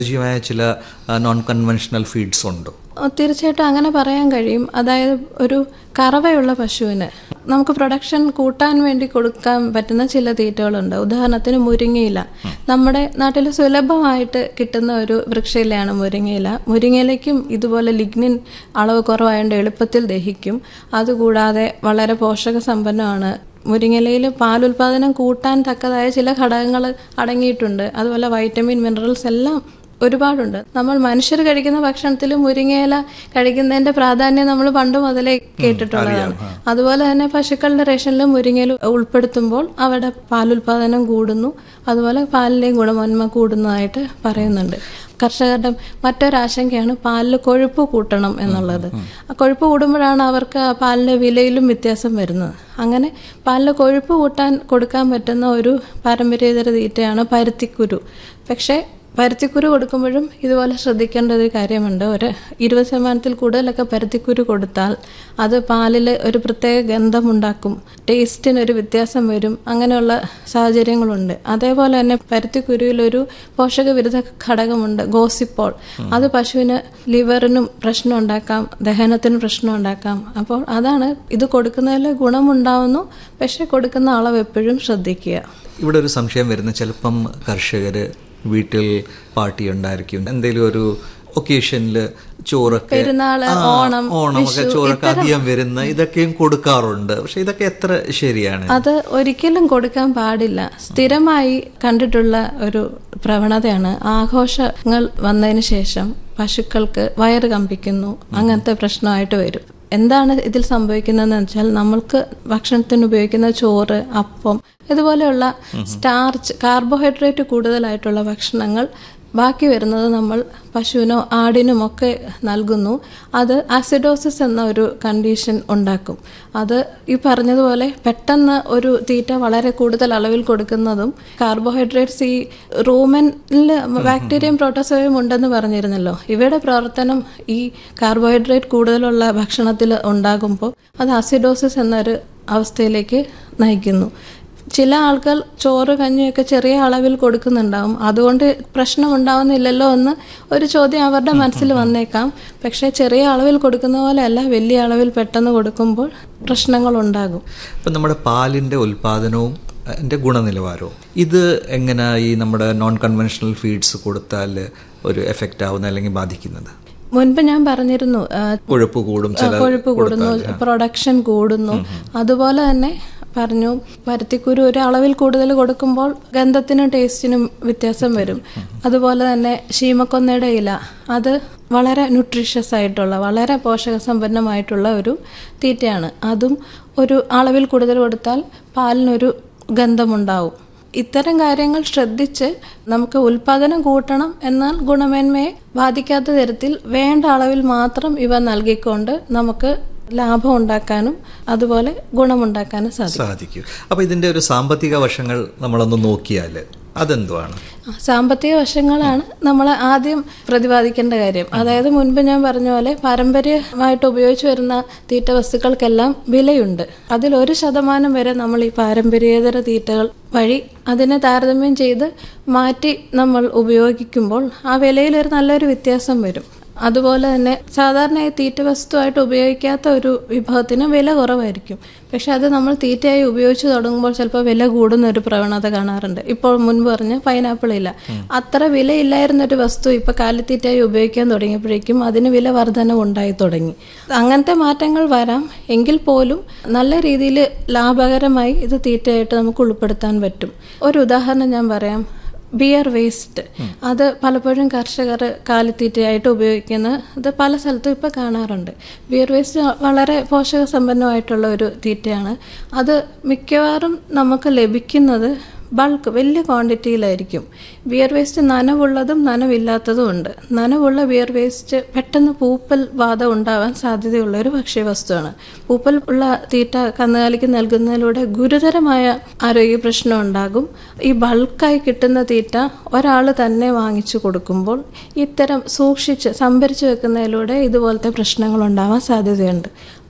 ായ ചില non conventional feeds ഉണ്ടോ ഓ, തീർച്ചയായിട്ടും അങ്ങനെ പറയാൻ കഴിയും അതായത് ഒരു കറവയുള്ള പശുവിന് നമുക്ക് പ്രൊഡക്ഷൻ കൂട്ടാൻ വേണ്ടി കൊടുക്കാൻ പറ്റുന്ന ചില തീറ്റകളുണ്ട് ഉദാഹരണത്തിന് മുരിങ്ങയില നമ്മുടെ നാട്ടിൽ സുലഭമായിട്ട് കിട്ടുന്ന ഒരു വൃക്ഷയിലയാണ് മുരിങ്ങയില മുരിങ്ങയിലയ്ക്കും ഇതുപോലെ ലിഗ്നിൻ അളവ് കുറവായതുകൊണ്ട് എളുപ്പത്തിൽ ദഹിക്കും അതുകൂടാതെ വളരെ പോഷക സമ്പന്നമാണ് മുരിങ്ങയിലയിൽ പാലുൽപാദനം കൂട്ടാൻ തക്കതായ ചില ഘടകങ്ങൾ അടങ്ങിയിട്ടുണ്ട് അതുപോലെ വൈറ്റമിൻ മിനറൽസ് എല്ലാം ഒരുപാടുണ്ട് നമ്മൾ മനുഷ്യർ കഴിക്കുന്ന ഭക്ഷണത്തിൽ മുരിങ്ങയില കഴിക്കുന്നതിന്റെ പ്രാധാന്യം നമ്മൾ പണ്ട് മുതലേ കേട്ടിട്ടുള്ളതാണ് അതുപോലെ തന്നെ പശുക്കളുടെ റേഷനിൽ മുരിങ്ങയില ഉൾപ്പെടുത്തുമ്പോൾ അവരുടെ പാലുൽപാദനം കൂടുന്നു അതുപോലെ പാലിന്റെയും ഗുണമന്മ കൂടുന്നതായിട്ട് പറയുന്നുണ്ട് കർഷകരുടെ മറ്റൊരാശങ്കയാണ് പാലിൽ കൊഴുപ്പ് കൂട്ടണം എന്നുള്ളത് ആ കൊഴുപ്പ് കൂടുമ്പോഴാണ് അവർക്ക് ആ പാലിന്റെ വിലയിലും വ്യത്യാസം വരുന്നത് അങ്ങനെ പാലിൽ കൊഴുപ്പ് കൂട്ടാൻ കൊടുക്കാൻ പറ്റുന്ന ഒരു പാരമ്പര്യേതര തീറ്റയാണ് പരുത്തിക്കുരു പക്ഷേ പരുത്തിക്കുരു കൊടുക്കുമ്പോഴും ഇതുപോലെ ശ്രദ്ധിക്കേണ്ട ഒരു കാര്യമുണ്ട് ഒരു ഇരുപത് ശതമാനത്തിൽ കൂടുതലൊക്കെ പരുത്തിക്കുരു കൊടുത്താൽ അത് പാലിൽ ഒരു പ്രത്യേക ഗന്ധമുണ്ടാക്കും ടേസ്റ്റിന് ഒരു വ്യത്യാസം വരും അങ്ങനെയുള്ള സാഹചര്യങ്ങളുണ്ട് അതേപോലെ തന്നെ പരുത്തിക്കുരുവിൽ ഒരു പോഷകവിരുദ്ധ ഘടകമുണ്ട് ഗോസിപ്പോൾ അത് പശുവിന് ലിവറിനും പ്രശ്നം ഉണ്ടാക്കാം ദഹനത്തിന് പ്രശ്നം ഉണ്ടാക്കാം അപ്പോൾ അതാണ് ഇത് കൊടുക്കുന്നതിൽ ഗുണമുണ്ടാവുന്നു പക്ഷെ കൊടുക്കുന്ന അളവ് എപ്പോഴും ശ്രദ്ധിക്കുക ഇവിടെ ഒരു സംശയം വരുന്ന ചിലപ്പം കർഷകർ വീട്ടിൽ പാർട്ടി ഉണ്ടായിരിക്കും എന്തെങ്കിലും ഒരു ഒക്കേഷനിൽ ചോറൊക്കെ പെരുന്നാള്, ആ, ഓണം, ഓണമൊക്കെ ചോറൊക്കെ അധികം വരുന്ന ഇതൊക്കെയും കൊടുക്കാറുണ്ട് പക്ഷെ ഇതൊക്കെ എത്ര ശരിയാണ് അത് ഒരിക്കലും കൊടുക്കാൻ പാടില്ല സ്ഥിരമായി കണ്ടിട്ടുള്ള ഒരു പ്രവണതയാണ് ആഘോഷങ്ങൾ വന്നതിന് ശേഷം പശുക്കൾക്ക് വയറ് കമ്പിക്കുന്നു അങ്ങനത്തെ പ്രശ്നമായിട്ട് വരും എന്താണ് ഇതിൽ സംഭവിക്കുന്നതെന്ന് വെച്ചാൽ നമ്മൾക്ക് ഭക്ഷണത്തിന് ഉപയോഗിക്കുന്ന ചോറ് അപ്പം ഇതുപോലെയുള്ള സ്റ്റാർച്ച് കാർബോഹൈഡ്രേറ്റ് കൂടുതലായിട്ടുള്ള ഭക്ഷണങ്ങൾ ബാക്കി വരുന്നത് നമ്മൾ പശുവിനോ ആടിനും ഒക്കെ നൽകുന്നു അത് ആസിഡോസിസ് എന്ന ഒരു കണ്ടീഷൻ ഉണ്ടാക്കും അത് ഈ പറഞ്ഞതുപോലെ പെട്ടെന്ന് ഒരു തീറ്റ വളരെ കൂടുതൽ അളവിൽ കൊടുക്കുന്നതും കാർബോഹൈഡ്രേറ്റ്സ് ഈ റൂമനിൽ ബാക്ടീരിയയും പ്രോട്ടോസോയും ഉണ്ടെന്ന് പറഞ്ഞിരുന്നല്ലോ ഇവയുടെ പ്രവർത്തനം ഈ കാർബോഹൈഡ്രേറ്റ് കൂടുതലുള്ള ഭക്ഷണത്തിൽ ഉണ്ടാകുമ്പോൾ അത് ആസിഡോസിസ് എന്നൊരു അവസ്ഥയിലേക്ക് നയിക്കുന്നു ചില ആൾക്കാർ ചോറ് കഞ്ഞിയൊക്കെ ചെറിയ അളവിൽ കൊടുക്കുന്നുണ്ടാവും അതുകൊണ്ട് പ്രശ്നം ഉണ്ടാവുന്നില്ലല്ലോ എന്ന് ഒരു ചോദ്യം അവരുടെ മനസ്സിൽ വന്നേക്കാം പക്ഷേ ചെറിയ അളവിൽ കൊടുക്കുന്ന പോലെയല്ല വലിയ അളവിൽ പെട്ടെന്ന് കൊടുക്കുമ്പോൾ പ്രശ്നങ്ങൾ ഉണ്ടാകും ഇപ്പം നമ്മുടെ പാലിൻ്റെ ഉൽപാദനവും അതിൻ്റെ ഗുണനിലവാരവും ഇത് എങ്ങനെ ഈ നമ്മുടെ നോൺ കൺവെൻഷണൽ ഫീഡ്സ് കൊടുത്താൽ ഒരു എഫക്റ്റ് ആവുന്ന അല്ലെങ്കിൽ ബാധിക്കുന്നത് മുൻപ് ഞാൻ പറഞ്ഞിരുന്നു ആ, കൊഴുപ്പ് കൂടും ചില കൊഴുപ്പ് കൂടുന്നു പ്രൊഡക്ഷൻ കൂടുന്നു അതുപോലെ തന്നെ പറഞ്ഞു പരുത്തിക്കുരു ഒരു അളവിൽ കൂടുതൽ കൊടുക്കുമ്പോൾ ഗന്ധത്തിനും ടേസ്റ്റിനും വ്യത്യാസം വരും അതുപോലെ തന്നെ ശീമക്കൊന്നയുടെ ഇല അത് വളരെ ന്യൂട്രീഷ്യസ് ആയിട്ടുള്ള വളരെ പോഷകസമ്പന്നമായിട്ടുള്ള ഒരു തീറ്റയാണ് അതും ഒരു അളവിൽ കൂടുതൽ കൊടുത്താൽ പാലിനൊരു ഗന്ധമുണ്ടാവും ഇത്തരം കാര്യങ്ങൾ ശ്രദ്ധിച്ച് നമുക്ക് ഉൽപാദനം കൂട്ടണം എന്നാൽ ഗുണമേന്മയെ ബാധിക്കാത്ത തരത്തിൽ വേണ്ട അളവിൽ മാത്രം ഇവ നൽകിക്കൊണ്ട് നമുക്ക് ലാഭം ഉണ്ടാക്കാനും അതുപോലെ ഗുണമുണ്ടാക്കാനും സാധിക്കും സാധിക്കും അപ്പോൾ ഇതിൻ്റെ ഒരു സാമ്പത്തിക വശങ്ങൾ നമ്മളൊന്ന് നോക്കിയാൽ അതെന്തുവാണ് ആ, സാമ്പത്തിക വശങ്ങളാണ് നമ്മൾ ആദ്യം പ്രതിപാദിക്കേണ്ട കാര്യം അതായത് മുൻപ് ഞാൻ പറഞ്ഞ പോലെ പാരമ്പര്യമായിട്ട് ഉപയോഗിച്ചു വരുന്ന തീറ്റ വസ്തുക്കൾക്കെല്ലാം വിലയുണ്ട് അതിൽ ഒരു ശതമാനം വരെ നമ്മൾ ഈ പാരമ്പര്യേതര തീറ്റകൾ വഴി അതിനെ താരതമ്യം ചെയ്ത് മാറ്റി നമ്മൾ ഉപയോഗിക്കുമ്പോൾ ആ വിലയിൽ ഒരു നല്ലൊരു വ്യത്യാസം വരും അതുപോലെ തന്നെ സാധാരണയായി തീറ്റ വസ്തുവായിട്ട് ഉപയോഗിക്കാത്ത ഒരു വിഭവത്തിന് വില കുറവായിരിക്കും പക്ഷെ അത് നമ്മൾ തീറ്റയായി ഉപയോഗിച്ച് തുടങ്ങുമ്പോൾ ചിലപ്പോൾ വില കൂടുന്ന ഒരു പ്രവണത കാണാറുണ്ട് ഇപ്പോൾ മുൻപ് പറഞ്ഞ പൈനാപ്പിൾ ഇല്ല അത്ര വിലയില്ലായിരുന്ന ഒരു വസ്തു ഇപ്പൊ കാലിത്തീറ്റയായി ഉപയോഗിക്കാൻ തുടങ്ങിയപ്പോഴേക്കും അതിന് വില വർധനവ് ഉണ്ടായി തുടങ്ങി അങ്ങനത്തെ മാറ്റങ്ങൾ വരാം എങ്കിൽ പോലും നല്ല രീതിയിൽ ലാഭകരമായി ഇത് തീറ്റയായിട്ട് നമുക്ക് ഉൾപ്പെടുത്താൻ പറ്റും ഒരു ഉദാഹരണം ഞാൻ പറയാം ബിയർ വേസ്റ്റ് അത് പലപ്പോഴും കർഷകർ കാലിത്തീറ്റയായിട്ട് ഉപയോഗിക്കുന്ന ഇത് പല സ്ഥലത്തും ഇപ്പോൾ കാണാറുണ്ട് ബിയർ വേസ്റ്റ് വളരെ പോഷക സമ്പന്നമായിട്ടുള്ള ഒരു തീറ്റയാണ് അത് മിക്കവാറും നമുക്ക് ലഭിക്കുന്നത് ബൾക്ക് വലിയ ക്വാണ്ടിറ്റിയിലായിരിക്കും ബിയർ വേസ്റ്റ് നനവുള്ളതും നനവില്ലാത്തതും ഉണ്ട് നനവുള്ള ബിയർ വേസ്റ്റ് പെട്ടെന്ന് പൂപ്പൽ ബാധ ഉണ്ടാവാൻ സാധ്യതയുള്ള ഒരു ഭക്ഷ്യവസ്തുവാണ് പൂപ്പൽ ഉള്ള തീറ്റ കന്നുകാലിക്ക് നൽകുന്നതിലൂടെ ഗുരുതരമായ ആരോഗ്യ പ്രശ്നം ഉണ്ടാകും ഈ ബൾക്കായി കിട്ടുന്ന തീറ്റ ഒരാൾ തന്നെ വാങ്ങിച്ചു കൊടുക്കുമ്പോൾ ഇത്തരം സൂക്ഷിച്ച് സംഭരിച്ചു വെക്കുന്നതിലൂടെ ഇതുപോലത്തെ പ്രശ്നങ്ങൾ ഉണ്ടാവാൻ സാധ്യതയുണ്ട്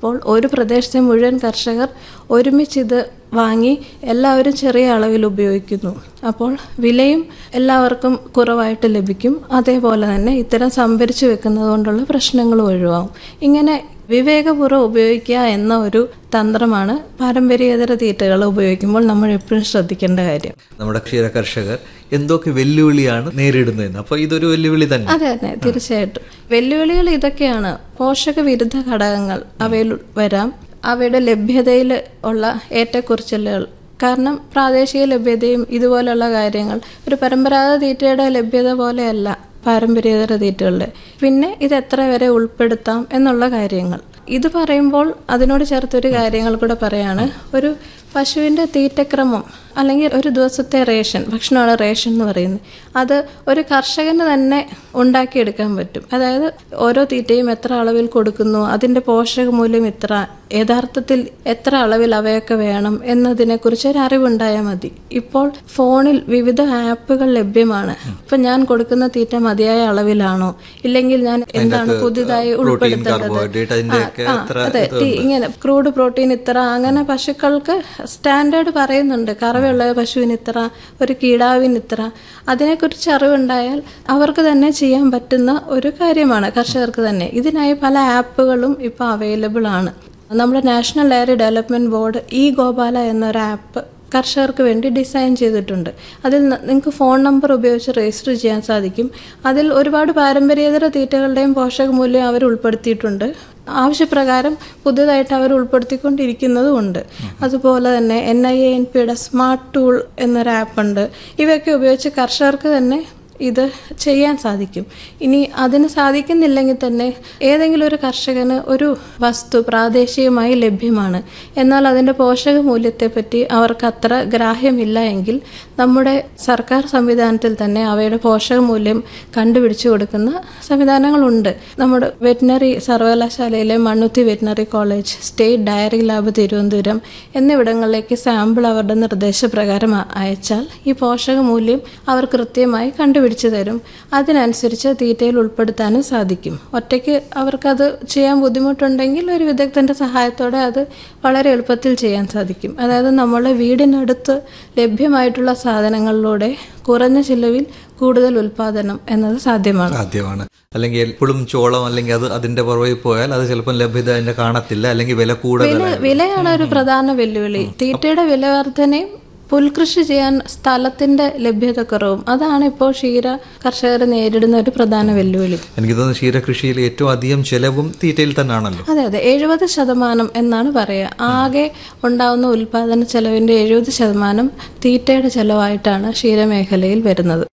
അപ്പോൾ ഒരു പ്രദേശത്തെ മുഴുവൻ കർഷകർ ഒരുമിച്ച് ഇത് വാങ്ങി എല്ലാവരും ചെറിയ അളവിൽ ഉപയോഗിക്കുന്നു അപ്പോൾ വിലയും എല്ലാവർക്കും കുറവായിട്ട് ലഭിക്കും അതേപോലെ തന്നെ ഇത്തരം സംഭരിച്ചു വെക്കുന്നത് കൊണ്ടുള്ള പ്രശ്നങ്ങളും ഒഴിവാകും ഇങ്ങനെ വിവേകപൂർവ്വം ഉപയോഗിക്കുക എന്ന ഒരു തന്ത്രമാണ് പാരമ്പര്യേതര തീറ്റകൾ ഉപയോഗിക്കുമ്പോൾ നമ്മൾ എപ്പോഴും ശ്രദ്ധിക്കേണ്ട കാര്യം നമ്മുടെ ക്ഷീര കർഷകർ എന്തൊക്കെ വെല്ലുവിളിയാണ് നേരിടുന്നതെന്ന് അപ്പോൾ ഇതൊരു വെല്ലുവിളി തന്നെ അതെ അതെ തീർച്ചയായിട്ടും വെല്ലുവിളികൾ ഇതൊക്കെയാണ് പോഷക വിരുദ്ധ ഘടകങ്ങൾ അവയിൽ വരാം അവയുടെ ലഭ്യതയിൽ ഉള്ള ഏറ്റക്കുറച്ചിലുകൾ കാരണം പ്രാദേശിക ലഭ്യതയും ഇതുപോലുള്ള കാര്യങ്ങൾ ഒരു പരമ്പരാഗത തീറ്റയുടെ ലഭ്യത പോലെയല്ല പാരമ്പര്യേതര തീറ്റകളുടെ പിന്നെ ഇത് എത്ര വരെ ഉൾപ്പെടുത്താം എന്നുള്ള കാര്യങ്ങൾ ഇത് പറയുമ്പോൾ അതിനോട് ചേർത്തൊരു കാര്യങ്ങൾ കൂടെ പറയാണ് ഒരു പശുവിൻ്റെ തീറ്റക്രമം അല്ലെങ്കിൽ ഒരു ദിവസത്തെ റേഷൻ ഭക്ഷണമാണ് റേഷൻ എന്ന് പറയുന്നത് അത് ഒരു കർഷകന് തന്നെ ഉണ്ടാക്കിയെടുക്കാൻ പറ്റും അതായത് ഓരോ തീറ്റയും എത്ര അളവിൽ കൊടുക്കുന്നു അതിൻ്റെ പോഷകമൂല്യം ഇത്ര യഥാർത്ഥത്തിൽ എത്ര അളവിൽ അവയൊക്കെ വേണം എന്നതിനെക്കുറിച്ച് ഒരു അറിവുണ്ടായാൽ മതി ഇപ്പോൾ ഫോണിൽ വിവിധ ആപ്പുകൾ ലഭ്യമാണ് ഇപ്പം ഞാൻ കൊടുക്കുന്ന തീറ്റ മതിയായ അളവിലാണോ ഇല്ലെങ്കിൽ ഞാൻ എന്താണ് പുതുതായി ഉൾപ്പെടുത്തേണ്ടത് carbohydrate അതിന്റെയൊക്കെ ആ, എത്ര അതെ ടി- ഇങ്ങനെ ക്രൂഡ് പ്രോട്ടീൻ ഇത്ര അങ്ങനെ പശുക്കൾക്ക് സ്റ്റാൻഡേർഡ് പറയുന്നുണ്ട് കറവയുള്ള പശുവിന് ഇത്ര ഒരു കീടാവിന് ഇത്ര അതിനെക്കുറിച്ച് അറിവുണ്ടായാൽ അവർക്ക് തന്നെ ചെയ്യാൻ പറ്റുന്ന ഒരു കാര്യമാണ് കർഷകർക്ക് തന്നെ ഇതിനായി പല ആപ്പുകളും ഇപ്പോൾ അവൈലബിൾ ആണ് നമ്മുടെ national dairy development board E Gopala എന്നൊരു ആപ്പ് കർഷകർക്ക് വേണ്ടി ഡിസൈൻ ചെയ്തിട്ടുണ്ട് അതിൽ നിങ്ങൾക്ക് ഫോൺ നമ്പർ ഉപയോഗിച്ച് രജിസ്റ്റർ ചെയ്യാൻ സാധിക്കും അതിൽ ഒരുപാട് പാരമ്പര്യേതര തീറ്റകളുടെയും പോഷകമൂല്യം അവർ ഉൾപ്പെടുത്തിയിട്ടുണ്ട് ആവശ്യപ്രകാരം പുതുതായിട്ട് അവർ ഉൾപ്പെടുത്തിക്കൊണ്ടിരിക്കുന്നതും ഉണ്ട് അതുപോലെ തന്നെ എൻ ഐ എൻ പിയുടെ സ്മാർട്ട് ടൂൾ എന്നൊരു ആപ്പുണ്ട് ഇവയൊക്കെ ഉപയോഗിച്ച് കർഷകർക്ക് തന്നെ ഇത് ചെയ്യാൻ സാധിക്കും ഇനി അതിന് സാധിക്കുന്നില്ലെങ്കിൽ തന്നെ ഏതെങ്കിലും ഒരു കർഷകന് ഒരു വസ്തു പ്രാദേശികമായി ലഭ്യമാണ് എന്നാൽ അതിൻ്റെ പോഷക മൂല്യത്തെപ്പറ്റി അവർക്ക് അത്ര ഗ്രാഹ്യമില്ല എങ്കിൽ നമ്മുടെ സർക്കാർ സംവിധാനത്തിൽ തന്നെ അവയുടെ പോഷക മൂല്യം കണ്ടുപിടിച്ചു കൊടുക്കുന്ന സംവിധാനങ്ങളുണ്ട് നമ്മുടെ വെറ്റിനറി സർവകലാശാലയിലെ Mannuthy veterinary college state dairy lab Thiruvananthapuram എന്നിവിടങ്ങളിലേക്ക് സാമ്പിൾ അവരുടെ നിർദ്ദേശപ്രകാരം അ- അയച്ചാൽ ഈ പോഷക മൂല്യം അവർ കൃത്യമായി കണ്ടുപിടിച്ചു തരും അതിനനുസരിച്ച് തീറ്റയിൽ ഉൾപ്പെടുത്താനും സാധിക്കും ഒറ്റയ്ക്ക് അവർക്കത് ചെയ്യാൻ ബുദ്ധിമുട്ടുണ്ടെങ്കിൽ ഒരു വിദഗ്ധന്റെ സഹായത്തോടെ അത് വളരെ എളുപ്പത്തിൽ ചെയ്യാൻ സാധിക്കും അതായത് നമ്മളെ വീടിനടുത്ത് ലഭ്യമായിട്ടുള്ള സാധനങ്ങളിലൂടെ കുറഞ്ഞ ചിലവിൽ കൂടുതൽ ഉൽപാദനം എന്നത് സാധ്യമാണ് സാധ്യമാണ് അല്ലെങ്കിൽ എപ്പോഴും ചോളം അല്ലെങ്കിൽ അത് അതിന്റെ പുറകെ പോയാൽ അത് ചിലപ്പോൾ ലഭ്യത അതിന്റെ കാണത്തില്ല അല്ലെങ്കിൽ വില കൂടുതലാണ് വിലയാണ് ഒരു പ്രധാന വെല്ലുവിളി തീറ്റയുടെ വില വർധനയും പുൽകൃഷി ചെയ്യാൻ സ്ഥലത്തിന്റെ ലഭ്യതക്കുറവും അതാണ് ഇപ്പോൾ ക്ഷീര കർഷകർ നേരിടുന്ന ഒരു പ്രധാന വെല്ലുവിളി എനിക്ക് തോന്നുന്നു ക്ഷീരകൃഷിയിൽ ഏറ്റവും അധികം ചെലവും തീറ്റയിൽ തന്നെയാണല്ലോ അതെ അതെ എഴുപത് ശതമാനം എന്നാണ് പറയുക ആകെ ഉണ്ടാവുന്ന ഉൽപാദന ചെലവിന്റെ എഴുപത് ശതമാനം തീറ്റയുടെ ചെലവായിട്ടാണ് ക്ഷീരമേഖലയിൽ വരുന്നത്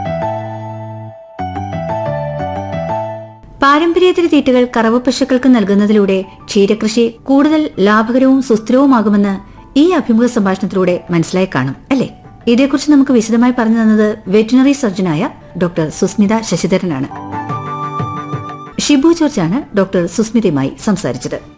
പാരമ്പര്യേതര തീറ്റകൾ കറവ പശുക്കൾക്ക് നൽകുന്നതിലൂടെ ക്ഷീരകൃഷി കൂടുതൽ ലാഭകരവും സുസ്ഥിരവുമാകുമെന്ന് ഈ അഭിമുഖ സംഭാഷണത്തിലൂടെ മനസ്സിലായി കാണും അല്ലേ ഇതേക്കുറിച്ച് നമുക്ക് വിശദമായി പറഞ്ഞു തന്നത് വെറ്റിനറി സർജനായ ഡോക്ടർ സുസ്മിത ശശിധരനാണ് ഷിബു ജോർജാണ് ഡോക്ടർ സുസ്മിതയുമായി സംസാരിച്ചത്